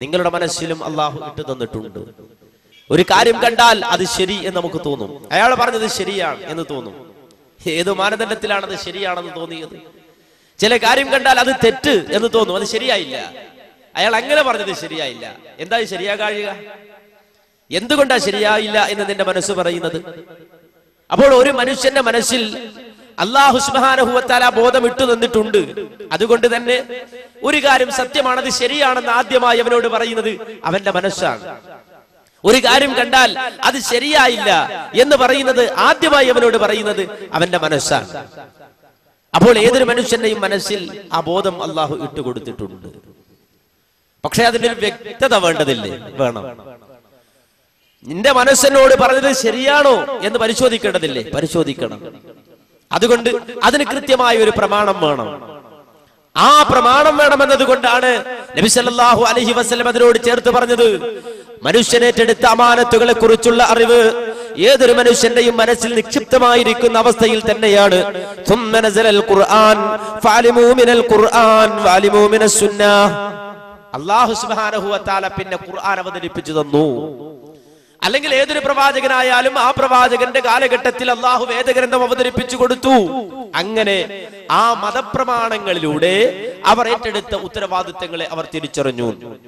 നിങ്ങളുടെ മനസ്സിലും അള്ളാഹു ഇട്ടു തന്നിട്ടുണ്ട് ഒരു കാര്യം കണ്ടാൽ അത് ശരി എന്ന് നമുക്ക് തോന്നും അയാൾ പറഞ്ഞത് ശരിയാണ് എന്ന് തോന്നും ഏത് മാനദണ്ഡത്തിലാണ് അത് ശരിയാണെന്ന് തോന്നിയത് ചില കാര്യം കണ്ടാൽ അത് തെറ്റ് എന്ന് തോന്നും അത് ശരിയായില്ല അയാൾ അങ്ങനെ പറഞ്ഞത് ശരിയായില്ല എന്താ ഇത് ശരിയാകാഴുക എന്തുകൊണ്ടാ ശരിയായില്ല എന്ന് നിന്റെ മനസ്സ് പറയുന്നത് അപ്പോൾ ഒരു മനുഷ്യന്റെ മനസ്സിൽ അള്ളാഹു സുബാനഹുവത്താല ബോധം ഇട്ടു തന്നിട്ടുണ്ട് അതുകൊണ്ട് തന്നെ ഒരു കാര്യം സത്യമാണത് ശരിയാണെന്ന് ആദ്യമായി അവനോട് പറയുന്നത് അവന്റെ മനസ്സാണ് ഒരു കാര്യം കണ്ടാൽ അത് ശരിയായില്ല എന്ന് പറയുന്നത് ആദ്യമായി അവനോട് പറയുന്നത് അവന്റെ മനസ്സാണ് അപ്പോൾ ഏതൊരു മനുഷ്യന്റെയും മനസ്സിൽ ആ ബോധം അള്ളാഹു ഇട്ടുകൊടുത്തിട്ടുണ്ട് പക്ഷെ അതിനൊരു വ്യക്തത വേണ്ടതില്ലേ വേണം നിന്റെ മനസ്സിനോട് പറഞ്ഞത് ശരിയാണോ എന്ന് പരിശോധിക്കേണ്ടതില്ലേ പരിശോധിക്കണം അതുകൊണ്ട് അതിന് കൃത്യമായ ഒരു പ്രമാണം വേണം ആ പ്രമാണം വേണമെന്നത് കൊണ്ടാണ് നബി സല്ലല്ലാഹു അലൈഹി വസല്ലം അതിനോട് ചേർത്ത് പറഞ്ഞത് മനുഷ്യനേറ്റെടുത്ത അമാനത്തുകളെ കുറിച്ചുള്ള അറിവ് ഏതൊരു മനുഷ്യന്റെയും മനസ്സിൽ നിക്ഷിപ്തമായിരിക്കുന്ന അവസ്ഥയിൽ തന്നെയാണ് ثم نزل القرآن فعلموا من القرآن وعلموا من السنة അള്ളാഹു സുബ്ഹാനഹു വതആല പിന്നെ ഖുർആൻ അവതരിപ്പിച്ചു തന്നു അല്ലെങ്കിൽ ഏതൊരു പ്രവാചകനായാലും ആ പ്രവാചകന്റെ കാലഘട്ടത്തിൽ അള്ളാഹു വേദഗ്രന്ഥം അവതരിപ്പിച്ചു കൊടുത്തു അങ്ങനെ ആ മതപ്രമാണങ്ങളിലൂടെ അവർ ഏറ്റെടുത്ത ഉത്തരവാദിത്തങ്ങളെ അവർ തിരിച്ചറിഞ്ഞു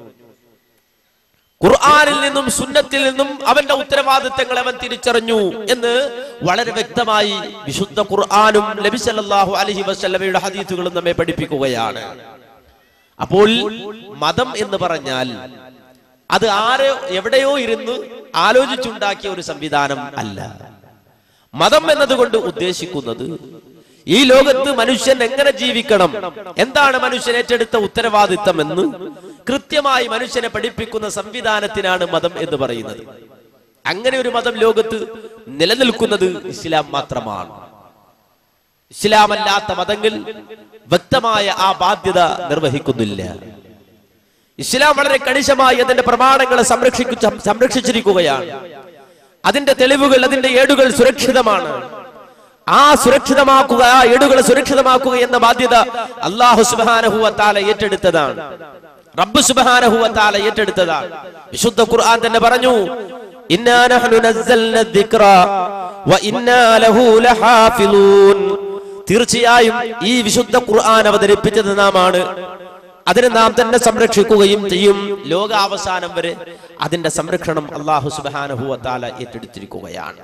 ഖുർആനിൽ നിന്നും സുന്നത്തിൽ നിന്നും അവന്റെ ഉത്തരവാദിത്തങ്ങൾ അവൻ തിരിച്ചറിഞ്ഞു എന്ന് വളരെ വ്യക്തമായി വിശുദ്ധ ഖുർആാനും നബി സല്ലല്ലാഹു അലൈഹി വസല്ലമയുടെ ഹദീസുകളും നമ്മെ പഠിപ്പിക്കുകയാണ് അപ്പോൾ മതം എന്ന് പറഞ്ഞാൽ അത് ആരോ എവിടെയോ ഇരുന്ന് ആലോചിച്ചുണ്ടാക്കിയ ഒരു സംവിധാനം അല്ല മതം എന്നതുകൊണ്ട് ഉദ്ദേശിക്കുന്നത് ഈ ലോകത്ത് മനുഷ്യൻ എങ്ങനെ ജീവിക്കണം എന്താണ് മനുഷ്യൻ ഏറ്റെടുത്ത ഉത്തരവാദിത്തം എന്ന് കൃത്യമായി മനുഷ്യനെ പഠിപ്പിക്കുന്ന സംവിധാനത്തിനാണ് മതം എന്ന് പറയുന്നത് അങ്ങനെ ഒരു മതം ലോകത്ത് നിലനിൽക്കുന്നത് ഇസ്ലാം മാത്രമാണ് ഇസ്ലാമല്ലാത്ത മതങ്ങൾ വ്യക്തമായ ആ ബാധ്യത നിർവഹിക്കുന്നില്ല ഇസ്ലാം വളരെ കണിശമായി അതിന്റെ പ്രമാണങ്ങളെ സംരക്ഷിക്കു സംരക്ഷിച്ചിരിക്കുകയാണ് അതിന്റെ തെളിവുകൾ അതിന്റെ ഏടുകൾ സുരക്ഷിതമാണ് ആ സുരക്ഷിതമാക്കുക ആ ഏടുകളെ സുരക്ഷിതമാക്കുക എന്ന ബാധ്യത അള്ളാഹു സുബാനഹുവത്താല ഏറ്റെടുത്തതാണ് റബ്ബ് സുബാനഹുവത്താല ഏറ്റെടുത്തതാണ് വിശുദ്ധ ഖുർആൻ തന്നെ പറഞ്ഞു ഇന്നാ നഹ്നു നസ്സൽന ദിക്റ വ ഇന്നാ ലഹു ലഹാഫിളൂൻ തീർച്ചയായും ഈ വിശുദ്ധ ഖുർആൻ അവതരിപ്പിച്ചത് നാമാണ് അതിനെ നാം തന്നെ സംരക്ഷിക്കുകയും ചെയ്യും ലോകാവസാനം വരെ അതിന്റെ സംരക്ഷണം അള്ളാഹു സുബാനഹുവത്താല ഏറ്റെടുത്തിരിക്കുകയാണ്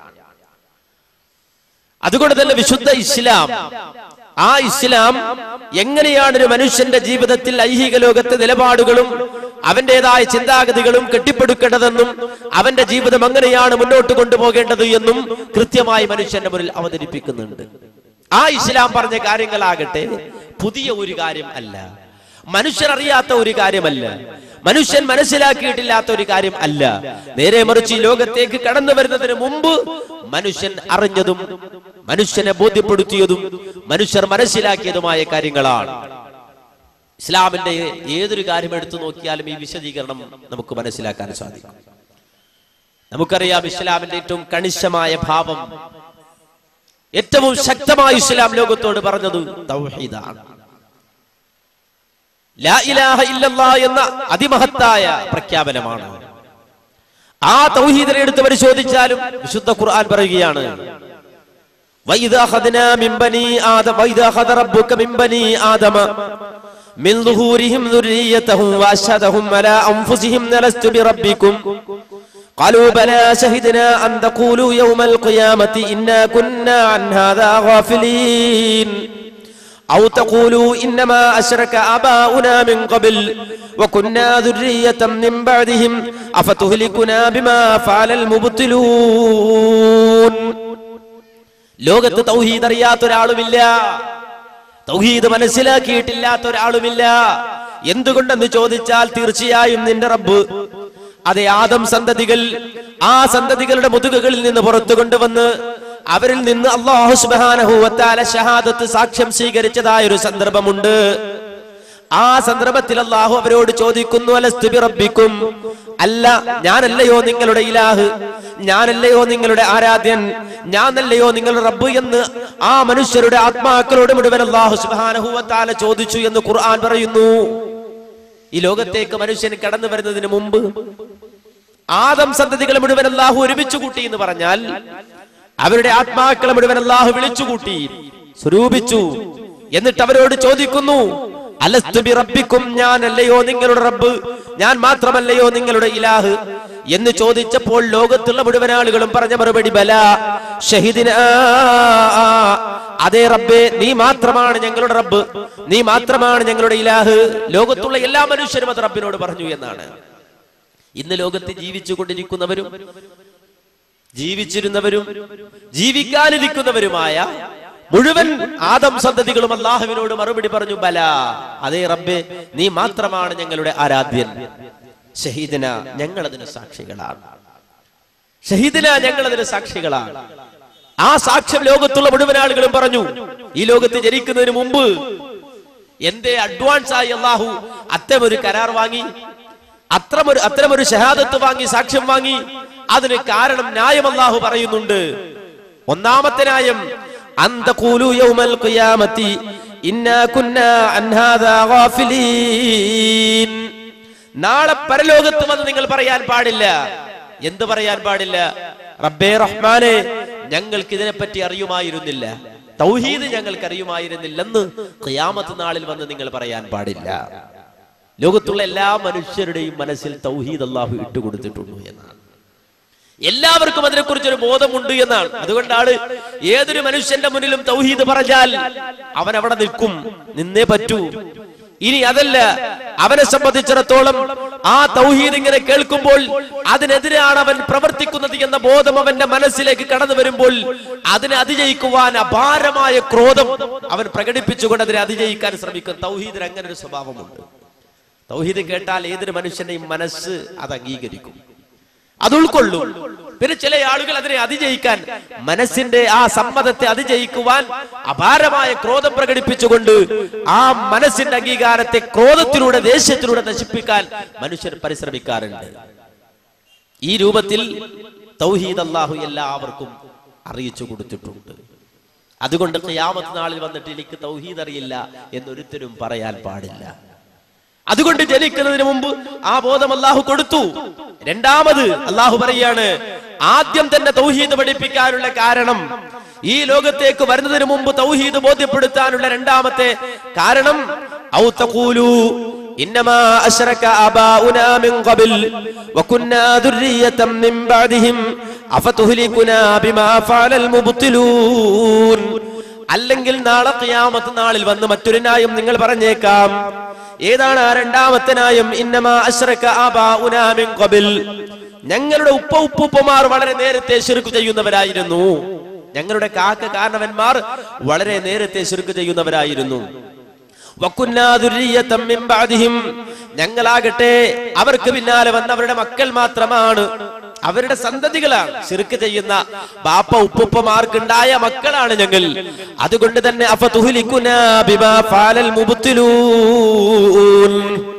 അതുകൊണ്ട് തന്നെ വിശുദ്ധ ഇസ്ലാം ആ ഇസ്ലാം എങ്ങനെയാണ് ഒരു മനുഷ്യന്റെ ജീവിതത്തിൽ ഐഹിക ലോകത്തെ നിലപാടുകളും അവന്റേതായ ചിന്താഗതികളും കെട്ടിപ്പടുക്കേണ്ടതെന്നും അവന്റെ ജീവിതം എങ്ങനെയാണ് മുന്നോട്ട് കൊണ്ടുപോകേണ്ടത് എന്നും കൃത്യമായി മനുഷ്യന്റെ മുന്നിൽ അവതരിപ്പിക്കുന്നുണ്ട് ആ ഇസ്ലാം പറഞ്ഞ കാര്യങ്ങളാകട്ടെ പുതിയ ഒരു കാര്യം അല്ല മനുഷ്യർ അറിയാത്ത ഒരു കാര്യമല്ല മനുഷ്യൻ മനസ്സിലാക്കിയിട്ടില്ലാത്ത ഒരു കാര്യം അല്ല നേരെ മറിച്ച് ഈ ലോകത്തേക്ക് കടന്നു വരുന്നതിന് മുമ്പ് മനുഷ്യൻ അറിഞ്ഞതും മനുഷ്യനെ ബോധ്യപ്പെടുത്തിയതും മനുഷ്യർ മനസ്സിലാക്കിയതുമായ കാര്യങ്ങളാണ് ഇസ്ലാമിന്റെ ഏതൊരു കാര്യം എടുത്തു നോക്കിയാലും ഈ വിശദീകരണം നമുക്ക് മനസ്സിലാക്കാൻ സാധിക്കും നമുക്കറിയാം ഇസ്ലാമിന്റെ ഏറ്റവും കണിശമായ ഭാവം ഏറ്റവും ശക്തമായ ഇസ്ലാം ലോകത്തോട് പറഞ്ഞത് തൗഹീദാണ് ലാ ഇലാഹ ഇല്ലല്ലാ എന്ന അതിമഹത്തായ പ്രഖ്യാപനമാണ് ആ തൗഹീദിനെ എടുത്ത് പരിശോധിച്ചാലും വിശുദ്ധ ഖുർആൻ പറയുകയാണ് وَإِذَا أَخَذْنَا مِنْ بَنِي آدَمَ وَإِذَا أَخَذَ رَبُّكَ مِنْ بَنِي آدَمَ مِنْ ظُهُورِهِمْ ذُرِّيَّتَهُمْ وَأَشْهَدَهُمْ عَلَى أَنفُسِهِمْ أَلَسْتُ بِرَبِّكُمْ قالوا بلى شهدنا أن تقولوا يوم القيامة إنا كنا عن هذا غافلين أو تقولوا إنما أشرك آباؤنا من قبل وكنا ذرية من بعدهم أفتهلكنا بما فعل المبطلون ലോകത്ത് തൗഹീദ് അറിയാത്ത ഒരാളുമില്ല തൗഹീദ് മനസ്സിലാക്കിയിട്ടില്ലാത്ത ഒരാളുമില്ല എന്തുകൊണ്ടെന്ന് ചോദിച്ചാൽ തീർച്ചയായും നിന്റെ റബ്ബ് അതെ ആദം സന്തതികൾ ആ സന്തതികളുടെ മുതുകുകളിൽ നിന്ന് പുറത്തു കൊണ്ടുവന്ന് അവരിൽ നിന്ന് അള്ളാഹു സുബാനഹുവത്താല ഷഹാദത്ത് സാക്ഷ്യം സ്വീകരിച്ചതായ ഒരു സന്ദർഭമുണ്ട് ആ സന്ദർഭത്തിൽ അള്ളാഹു അവരോട് ചോദിക്കുന്നു അലസ്തുബി റബ്ബിക്കും അല്ല ഞാനല്ലയോ നിങ്ങളുടെ ഇലാഹ് ഞാനല്ലയോ നിങ്ങളുടെ ആരാധ്യൻ ഞാനല്ലയോ നിങ്ങളുടെ റബ്ബ് എന്ന് ആ മനുഷ്യരുടെ ആത്മാക്കളോട് മുഴുവൻ അള്ളാഹു സുബാനഹുവത്താല ചോദിച്ചു എന്ന് ഖുർആൻ പറയുന്നു ഈ ലോകത്തേക്ക് മനുഷ്യൻ കടന്നു വരുന്നതിന് മുമ്പ് ആദം സന്തതികൾ മുഴുവൻ അല്ലാഹു ഒരുമിച്ച് കൂട്ടി എന്ന് പറഞ്ഞാൽ അവരുടെ ആത്മാക്കളെ മുഴുവൻ അല്ലാഹു വിളിച്ചുകൂട്ടി സ്വരൂപിച്ചു എന്നിട്ട് അവരോട് ചോദിക്കുന്നു അലസ്തു ബി റബ്ബിക്കും ഞാൻ അല്ലയോ നിങ്ങളുടെ റബ്ബ് ഞാൻ മാത്രമല്ലയോ നിങ്ങളുടെ ഇലാഹ് എന്ന് ചോദിച്ചപ്പോൾ ലോകത്തുള്ള മുഴുവൻ ആളുകളും പറഞ്ഞ മറുപടി ബല ഷഹിദിന അതേ റബ്ബേ നീ മാത്രമാണ് ഞങ്ങളുടെ റബ്ബ് നീ മാത്രമാണ് ഞങ്ങളുടെ ഇലാഹ് ലോകത്തുള്ള എല്ലാ മനുഷ്യരും അത് റബ്ബിനോട് പറഞ്ഞു എന്നാണ് ഇന്ന് ലോകത്ത് ജീവിച്ചു കൊണ്ടിരിക്കുന്നവരും ജീവിച്ചിരുന്നവരും ജീവിക്കാനിരിക്കുന്നവരുമായ മുഴുവൻ ആദം സന്തതികളും അള്ളാഹുവിനോട് മറുപടി പറഞ്ഞു ബല അതേ റബ്ബെ നീ മാത്രമാണ് ഞങ്ങളുടെ ആരാധ്യൻ ഷഹീദിന ഞങ്ങൾ അതിന് സാക്ഷികളാണ് ഷഹീദിന ഞങ്ങൾ അതിന് സാക്ഷികളാണ് ആ സാക്ഷ്യം ലോകത്തുള്ള മുഴുവൻ ആളുകളും പറഞ്ഞു ഈ ലോകത്ത് ജനിക്കുന്നതിന് മുമ്പ് എന്തേ അഡ്വാൻസ് ആയി അള്ളാഹു അത്തരമൊരു കരാർ വാങ്ങി അത്രമൊരു അത്തരമൊരു ഷഹാദത്ത് വാങ്ങി സാക്ഷ്യം വാങ്ങി അതിന് കാരണം ന്യായം അള്ളാഹു പറയുന്നുണ്ട് ഒന്നാമത്തെ ന്യായം അന്തഖൂലു യൗമൽ ഖിയാമത്തി ഇന്നാ കുന്നാ അൻ ഹാദാ ഗാഫിലീൻ നാളെ പരലോകത്ത് വന്ന് നിങ്ങൾ പറയാൻ പാടില്ല എന്ത് പറയാൻ പാടില്ല റബ്ബേ റഹ്മാനെ ഞങ്ങൾക്ക് ഇതിനെപ്പറ്റി അറിയുമായിരുന്നില്ല തൗഹീദ് ഞങ്ങൾക്ക് അറിയുമായിരുന്നില്ലെന്ന് ഖിയാമത്ത് നാളിൽ വന്ന് നിങ്ങൾ പറയാൻ പാടില്ല ലോകത്തുള്ള എല്ലാ മനുഷ്യരുടെയും മനസ്സിൽ തൗഹീദ് അള്ളാഹു ഇട്ടുകൊടുത്തിട്ടുണ്ട് എന്നാണ് എല്ലാവർക്കും അതിനെക്കുറിച്ച് ഒരു ബോധമുണ്ട് എന്നാണ് അതുകൊണ്ടാണ് ഏതൊരു മനുഷ്യന്റെ മുന്നിലും തൗഹീദ് പറഞ്ഞാൽ അവൻ അവിടെ നിൽക്കും നിന്നേ പറ്റൂ ഇനി അതല്ല അവനെ സംബന്ധിച്ചിടത്തോളം ആ തൗഹീദ് ഇങ്ങനെ കേൾക്കുമ്പോൾ അതിനെതിരാണ് അവൻ പ്രവർത്തിക്കുന്നത് എന്ന ബോധം അവന്റെ മനസ്സിലേക്ക് കടന്നു വരുമ്പോൾ അതിനെ അതിജയിക്കുവാൻ അപാരമായ ക്രോധം അവൻ പ്രകടിപ്പിച്ചുകൊണ്ട് അതിനെ അതിജയിക്കാൻ ശ്രമിക്കും തൗഹീദിന് അങ്ങനെ ഒരു സ്വഭാവമുണ്ട് തൗഹീദ് കേട്ടാൽ ഏതൊരു മനുഷ്യന്റെയും മനസ്സ് അത് അംഗീകരിക്കും അത് ഉൾക്കൊള്ളും പിന്നെ ചില ആളുകൾ അതിനെ അതിജയിക്കാൻ മനസ്സിന്റെ ആ സമ്മതത്തെ അതിജയിക്കുവാൻ അപാരമായ ക്രോധം പ്രകടിപ്പിച്ചുകൊണ്ട് ആ മനസ്സിന്റെ അംഗീകാരത്തെ ക്രോധത്തിലൂടെ ദേഷ്യത്തിലൂടെ നശിപ്പിക്കാൻ മനുഷ്യർ പരിശ്രമിക്കാറുണ്ട് ഈ രൂപത്തിൽ തൗഹീദ് അള്ളാഹു എല്ലാവർക്കും അറിയിച്ചു കൊടുത്തിട്ടുണ്ട് അതുകൊണ്ട് ഖിയാമത്ത് നാളിൽ വന്നിട്ട് എനിക്ക് തൗഹീദ് അറിയില്ല എന്നൊരുത്തരും പറയാൻ പാടില്ല അതുകൊണ്ട് ജനിക്കുന്നതിന് മുമ്പ് ആ ബോധം അള്ളാഹു കൊടുത്തു രണ്ടാമത് അള്ളാഹു പറയാണ് ആദ്യം തന്നെ തൗഹീദ് പഠിപ്പിക്കാനുള്ള കാരണം ഈ ലോകത്തേക്ക് വരുന്നതിന് മുമ്പ് തൗഹീദ് ബോധ്യപ്പെടുത്താനുള്ള രണ്ടാമത്തെ കാരണം ഔ തഖൂലു ഇന്നമാ അശ്റക ആബാഉനാ മിൻ ഖബൽ വകുന്നാ ദുർരിയതൻ മിൻ ബഅദിഹിം അഫതുഹ്ലികുനാ ബിമാ ഫഅലൽ മുബ്തിലൂൻ അല്ലെങ്കിൽ നാളെ ഖിയാമത്ത് നാളിൽ വന്ന് മറ്റൊരു ന്യായം നിങ്ങൾ പറഞ്ഞേക്കാം ഏതാണ് ആ രണ്ടാമത്തെ ന്യായം ഇന്നമാ അശ്റക ആബാഉനാ മിൻ ഖബൽ ഞങ്ങളുടെ ഉപ്പ ഉപ്പുപ്പമാർ വളരെ നേരത്തെ ശിർക്ക് ചെയ്യുന്നവരായിരുന്നു ഞങ്ങളുടെ കാക്ക കാരണവന്മാർ വളരെ നേരത്തെ ശിർക്ക് ചെയ്യുന്നവരായിരുന്നു വക്കുന്നാ ദുർരിയ്യത്തം മിൻ ബഅദിഹിം. ഞങ്ങളാകട്ടെ അവർക്ക് പിന്നാലെ വന്നവരുടെ മക്കൾ മാത്രമാണ് അവരുടെ സന്തതികളാണ് ശിർക്ക് ചെയ്യുന്ന ബാപ്പ ഉപ്പുപ്പമാർക്കുണ്ടായ മക്കളാണ് ഞങ്ങൾ അതുകൊണ്ട് തന്നെ അഫതുഹ്ലികുനാ ബിമാ ഫാലൽ മുബ്തിലൂൻ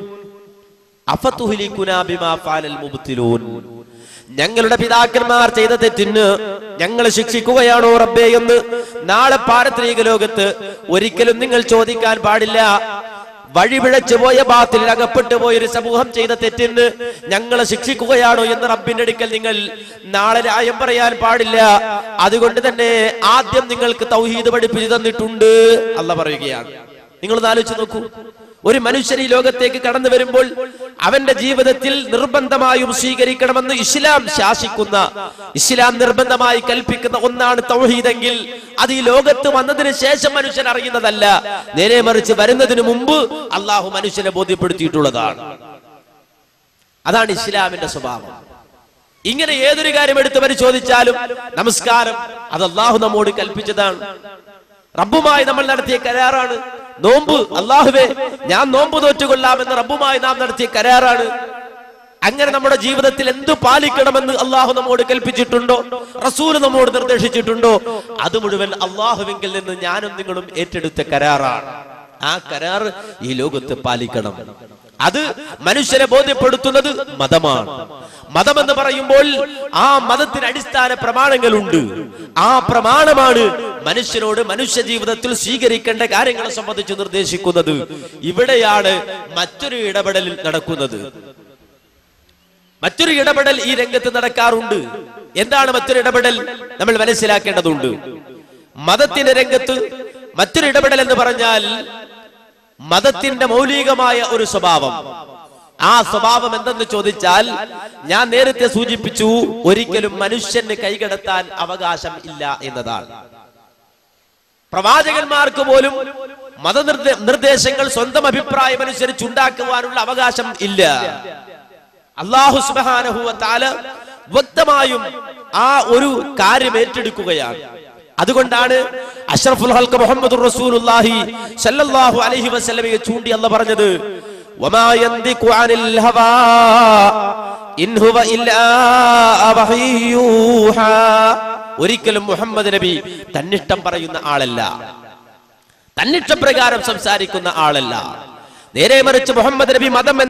അഫതുഹ്ലികുനാ ബിമാ ഫാലൽ മുബ്തിലൂൻ ഞങ്ങളുടെ പിതാക്കന്മാർ ചെയ്ത തെറ്റിന് ഞങ്ങൾ ശിക്ഷിക്കുകയാണോ റബ്ബേ എന്ന് നാളെ പാരത്രിക ലോകത്ത് ഒരിക്കലും നിങ്ങൾ ചോദിക്കാൻ പാടില്ല വഴിപിഴച്ചു പോയ ബാത്തിൽ അകപ്പെട്ടു പോയ ഒരു സമൂഹം ചെയ്ത തെറ്റിന് ഞങ്ങളെ ശിക്ഷിക്കുകയാണോ എന്ന് റബ്ബിന്റെ അടുക്കൽ നിങ്ങൾ നാളെ ന്യായം പറയാൻ പാടില്ല അതുകൊണ്ട് തന്നെ ആദ്യം നിങ്ങൾക്ക് തൗഹീദ് പഠിപ്പിച്ചു തന്നിട്ടുണ്ട് അല്ല പറയുകയാണ് നിങ്ങൾ ആലോചിച്ച് നോക്കൂ ഒരു മനുഷ്യൻ ഈ ലോകത്തേക്ക് കടന്നു വരുമ്പോൾ അവന്റെ ജീവിതത്തിൽ നിർബന്ധമായും സ്വീകരിക്കണമെന്ന് ഇസ്ലാം ശാസിക്കുന്ന ഇസ്ലാം നിർബന്ധമായി കൽപ്പിക്കുന്ന ഒന്നാണ് തൗഹീദെങ്കിൽ അത് ഈ ലോകത്ത് വന്നതിന് ശേഷം മനുഷ്യൻ അറിയുന്നതല്ല നേരെ മറിച്ച് വരുന്നതിന് മുമ്പ് അള്ളാഹു മനുഷ്യനെ ബോധ്യപ്പെടുത്തിയിട്ടുള്ളതാണ് അതാണ് ഇസ്ലാമിന്റെ സ്വഭാവം ഇങ്ങനെ ഏതൊരു കാര്യം എടുത്ത് പരിശോധിച്ചാലും നമസ്കാരം അത് അള്ളാഹു നമ്മോട് കൽപ്പിച്ചതാണ് റബ്ബുമായി നമ്മൾ നടത്തിയ കരാറാണ് നോമ്പ് അള്ളാഹുവേ ഞാൻ നോമ്പ് തോറ്റുകൊള്ളാമെന്ന് റബ്ബുമായി നാം നടത്തിയ കരാറാണ് അങ്ങനെ നമ്മുടെ ജീവിതത്തിൽ എന്ത് പാലിക്കണമെന്ന് അള്ളാഹു നമ്മോട് കൽപ്പിച്ചിട്ടുണ്ടോ റസൂൽ നമ്മോട് നിർദ്ദേശിച്ചിട്ടുണ്ടോ അത് മുഴുവൻ അള്ളാഹുവിങ്കിൽ നിന്ന് ഞാനും നിങ്ങളും ഏറ്റെടുത്ത കരാറാണ് ആ കരാർ ഈ ലോകത്ത് പാലിക്കണം അത് മനുഷ്യരെ ബോധ്യപ്പെടുത്തുന്നത് മതമാണ് മതം എന്ന് പറയുമ്പോൾ ആ മതത്തിന് അടിസ്ഥാന പ്രമാണങ്ങളുണ്ട് ആ പ്രമാണമാണ് മനുഷ്യനോട് മനുഷ്യ ജീവിതത്തിൽ സ്വീകരിക്കേണ്ട കാര്യങ്ങളെ സംബന്ധിച്ച് നിർദ്ദേശിക്കുന്നത് ഇവിടെയാണ് മറ്റൊരു ഇടപെടൽ നടക്കുന്നത് മറ്റൊരു ഇടപെടൽ ഈ രംഗത്ത് നടക്കാറുണ്ട് എന്താണ് മറ്റൊരു ഇടപെടൽ നമ്മൾ മനസ്സിലാക്കേണ്ടതുണ്ട് മതത്തിന്റെ രംഗത്ത് മറ്റൊരു ഇടപെടൽ എന്ന് പറഞ്ഞാൽ മതത്തിന്റെ മൗലികമായ ഒരു സ്വഭാവം ആ സ്വഭാവം എന്തെന്ന് ചോദിച്ചാൽ ഞാൻ നേരത്തെ സൂചിപ്പിച്ചു ഒരിക്കലും മനുഷ്യന് കൈകടത്താൻ അവകാശം ഇല്ല എന്നതാണ് പ്രവാചകന്മാർക്ക് പോലും മതനിർദ്ദേ നിർദ്ദേശങ്ങൾ സ്വന്തം അഭിപ്രായം അനുസരിച്ച് ഉണ്ടാക്കുവാനുള്ള അവകാശം ഇല്ല അള്ളാഹു സുബാനഹുവ താല വ്യക്തമായും ആ ഒരു കാര്യം ഏറ്റെടുക്കുകയാണ് അതുകൊണ്ടാണ് അഷ്റഫുൽ ഹൽക്ക് മുഹമ്മദ് റസൂലുള്ളാഹി സല്ലല്ലാഹു അലൈഹി വസല്ലമയെ ചൂണ്ടി അല്ല പറഞ്ഞത് വമാ യന്തിഖു അനിൽ ഹവാ ഇൻ ഹുവ ഇല്ലാ വഹയ്യൂഹാ ഒരിക്കലും മുഹമ്മദ് നബി തന്നിഷ്ടം പറയുന്ന ആളല്ല തന്നിഷ്ടപ്രകാരം സംസാരിക്കുന്ന ആളല്ല നേരെ മറിച്ച് മുഹമ്മദ് നബി മതം